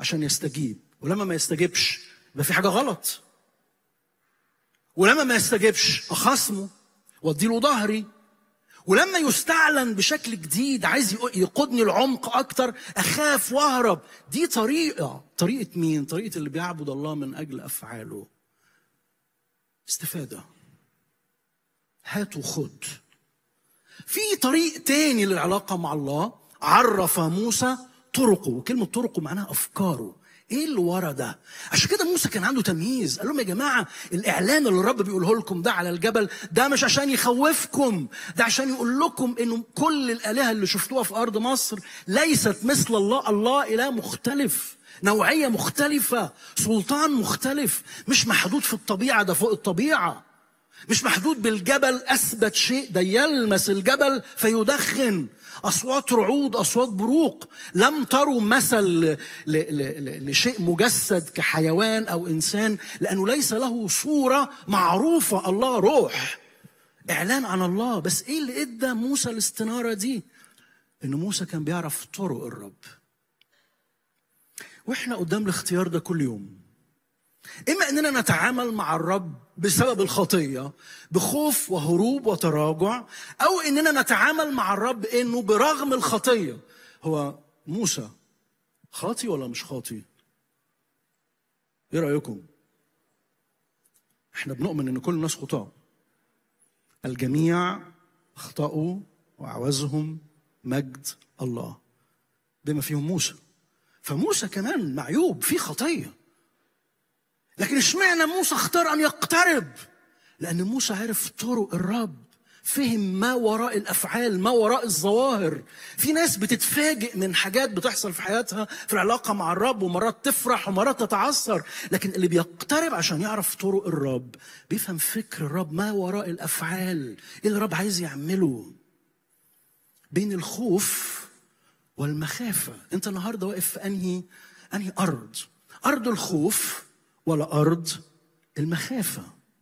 عشان يستجيب ولما ما يستجيبش يبقى في حاجه غلط ولما ما يستجيبش اخصمه وادي له ظهري ولما يستعلن بشكل جديد عايز يق- يقودني العمق اكتر اخاف واهرب دي طريقه طريقه مين طريقه اللي بيعبد الله من اجل افعاله استفاده هات وخد في طريق تاني للعلاقه مع الله عرف موسى طرقه وكلمه طرقه معناها افكاره ايه اللي ورا ده عشان كده موسى كان عنده تمييز قال لهم يا جماعه الاعلان اللي الرب بيقوله لكم ده على الجبل ده مش عشان يخوفكم ده عشان يقول لكم انه كل الالهه اللي شفتوها في ارض مصر ليست مثل الله الله اله مختلف نوعيه مختلفه سلطان مختلف مش محدود في الطبيعه ده فوق الطبيعه مش محدود بالجبل اثبت شيء ده يلمس الجبل فيدخن اصوات رعود اصوات بروق لم تروا مثل ل- ل- ل- لشيء مجسد كحيوان او انسان لانه ليس له صوره معروفه الله روح اعلان عن الله بس ايه اللي ادى موسى الاستناره دي ان موسى كان بيعرف طرق الرب واحنا قدام الاختيار ده كل يوم إما أننا نتعامل مع الرب بسبب الخطية بخوف وهروب وتراجع أو أننا نتعامل مع الرب أنه برغم الخطية هو موسى خاطي ولا مش خاطي؟ إيه رأيكم؟ إحنا بنؤمن أن كل الناس خطاة الجميع أخطأوا وعوزهم مجد الله بما فيهم موسى فموسى كمان معيوب في خطيه لكن اشمعنى موسى اختار ان يقترب لان موسى عرف طرق الرب فهم ما وراء الافعال ما وراء الظواهر في ناس بتتفاجئ من حاجات بتحصل في حياتها في العلاقه مع الرب ومرات تفرح ومرات تتعثر لكن اللي بيقترب عشان يعرف طرق الرب بيفهم فكر الرب ما وراء الافعال ايه اللي الرب عايز يعمله بين الخوف والمخافه انت النهارده واقف في انهي انهي ارض ارض الخوف ولا ارض المخافه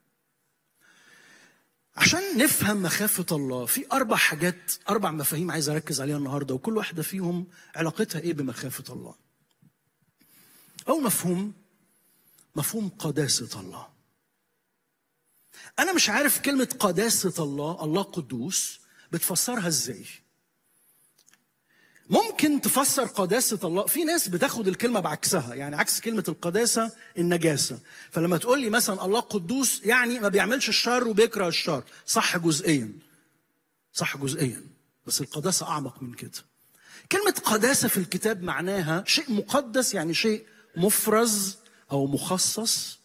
عشان نفهم مخافه الله في اربع حاجات اربع مفاهيم عايز اركز عليها النهارده وكل واحده فيهم علاقتها ايه بمخافه الله اول مفهوم مفهوم قداسه الله انا مش عارف كلمه قداسه الله الله قدوس بتفسرها ازاي ممكن تفسر قداسة الله في ناس بتاخد الكلمة بعكسها يعني عكس كلمة القداسة النجاسة فلما تقول لي مثلا الله قدوس يعني ما بيعملش الشر وبيكره الشر صح جزئيا صح جزئيا بس القداسة أعمق من كده كلمة قداسة في الكتاب معناها شيء مقدس يعني شيء مفرز أو مخصص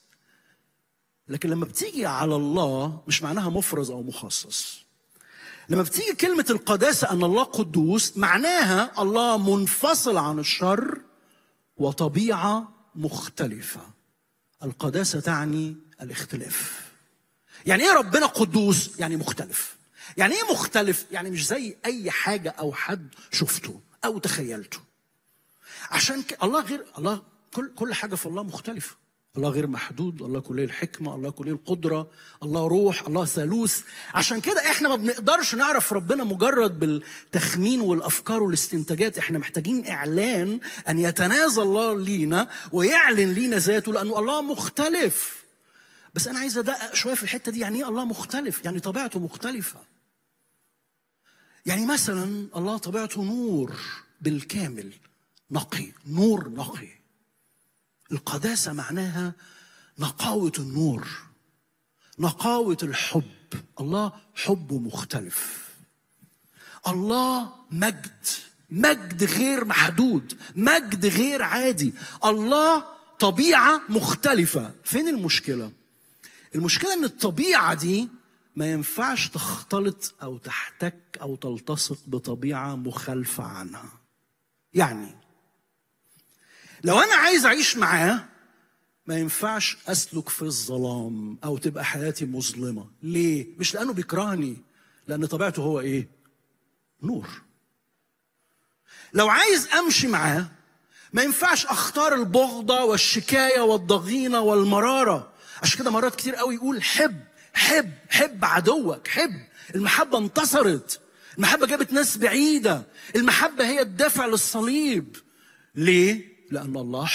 لكن لما بتيجي على الله مش معناها مفرز أو مخصص لما بتيجي كلمة القداسة أن الله قدوس معناها الله منفصل عن الشر وطبيعة مختلفة القداسة تعني الاختلاف يعني ايه ربنا قدوس يعني مختلف يعني ايه مختلف يعني مش زي اي حاجة او حد شفته او تخيلته عشان ك... الله غير الله كل كل حاجة في الله مختلفة الله غير محدود الله كليه الحكمة الله كليه القدرة الله روح الله ثالوث عشان كده احنا ما بنقدرش نعرف ربنا مجرد بالتخمين والأفكار والاستنتاجات احنا محتاجين إعلان أن يتنازل الله لينا ويعلن لينا ذاته لأنه الله مختلف بس أنا عايز أدقق شوية في الحتة دي يعني إيه الله مختلف يعني طبيعته مختلفة يعني مثلا الله طبيعته نور بالكامل نقي نور نقي القداسة معناها نقاوة النور نقاوة الحب الله حبه مختلف الله مجد مجد غير محدود مجد غير عادي الله طبيعة مختلفة فين المشكلة المشكلة ان الطبيعة دي ما ينفعش تختلط او تحتك او تلتصق بطبيعة مخالفة عنها يعني لو انا عايز اعيش معاه ما ينفعش اسلك في الظلام او تبقى حياتي مظلمه ليه مش لانه بيكرهني لان طبيعته هو ايه نور لو عايز امشي معاه ما ينفعش اختار البغضه والشكايه والضغينه والمراره عشان كده مرات كتير قوي يقول حب حب حب عدوك حب المحبه انتصرت المحبه جابت ناس بعيده المحبه هي الدافع للصليب ليه لان الله